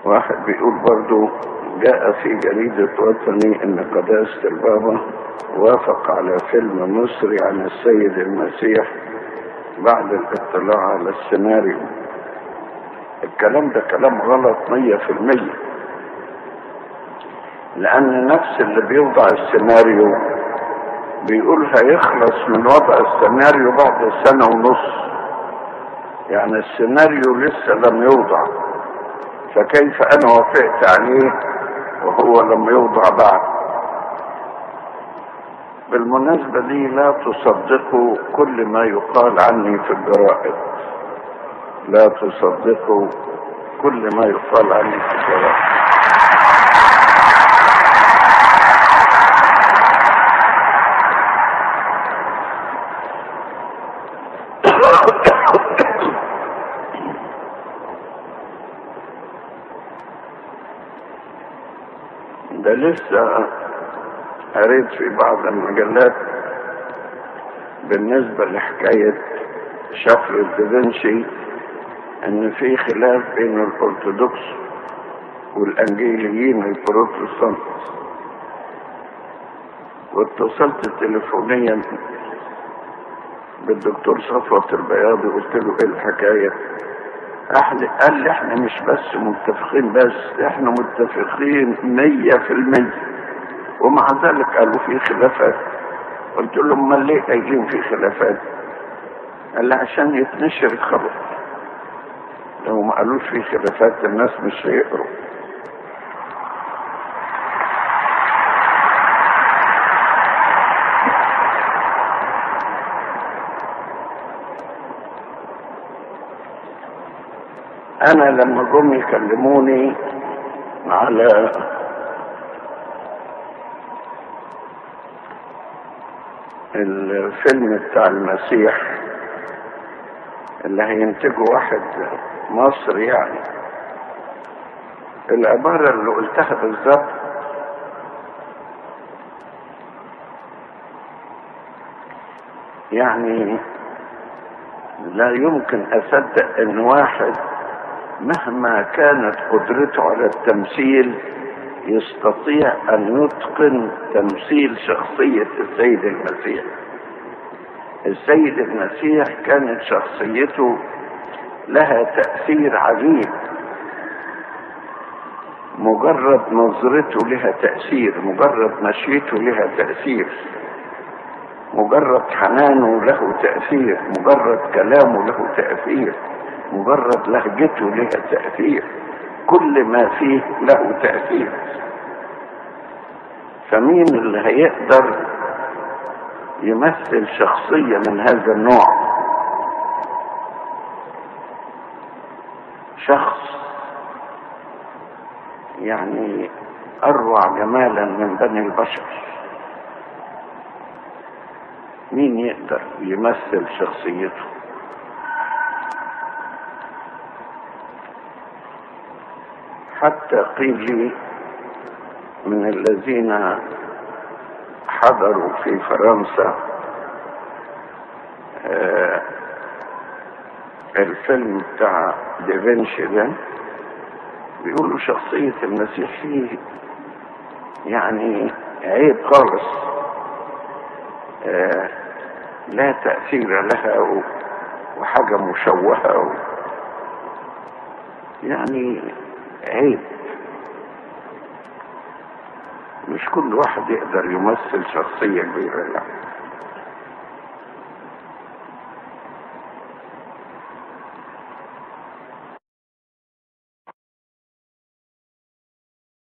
واحد بيقول برضو جاء في جريدة وطني ان قداسة البابا وافق على فيلم مصري عن السيد المسيح بعد الاطلاع على السيناريو الكلام ده كلام غلط مية في المية لان نفس اللي بيوضع السيناريو بيقول هيخلص من وضع السيناريو بعد سنة ونص يعني السيناريو لسه لم يوضع فكيف انا وافقت عليه وهو لم يوضع بعد بالمناسبة دي لا تصدقوا كل ما يقال عني في الجرائد لا تصدقوا كل ما يقال عني في الجرائد ده لسه قريت في بعض المجلات بالنسبة لحكاية شفرة دافنشي ان في خلاف بين الارثوذكس والانجيليين البروتستانت واتصلت تليفونيا بالدكتور صفوت البياضي قلت له ايه الحكايه قال لي احنا مش بس متفقين بس احنا متفقين مية في المية ومع ذلك قالوا في خلافات قلت له امال ليه قايلين في خلافات قال لي عشان يتنشر الخبر لو ما قالوش في خلافات الناس مش هيقروا انا لما جم يكلموني على الفيلم بتاع المسيح اللي هينتجه واحد مصري يعني العبارة اللي قلتها بالظبط يعني لا يمكن اصدق ان واحد مهما كانت قدرته على التمثيل يستطيع ان يتقن تمثيل شخصية السيد المسيح السيد المسيح كانت شخصيته لها تأثير عجيب مجرد نظرته لها تأثير مجرد مشيته لها تأثير مجرد حنانه له تأثير مجرد كلامه له تأثير مجرد لهجته لها تأثير كل ما فيه له تأثير فمين اللي هيقدر يمثل شخصية من هذا النوع شخص يعني أروع جمالا من بني البشر مين يقدر يمثل شخصيته حتى قيل لي من الذين حضروا في فرنسا آه الفيلم بتاع دافنشي ده بيقولوا شخصية المسيح فيه يعني عيب خالص آه لا تأثير لها وحاجة مشوهة و يعني عيب مش كل واحد يقدر يمثل شخصية كبيرة لا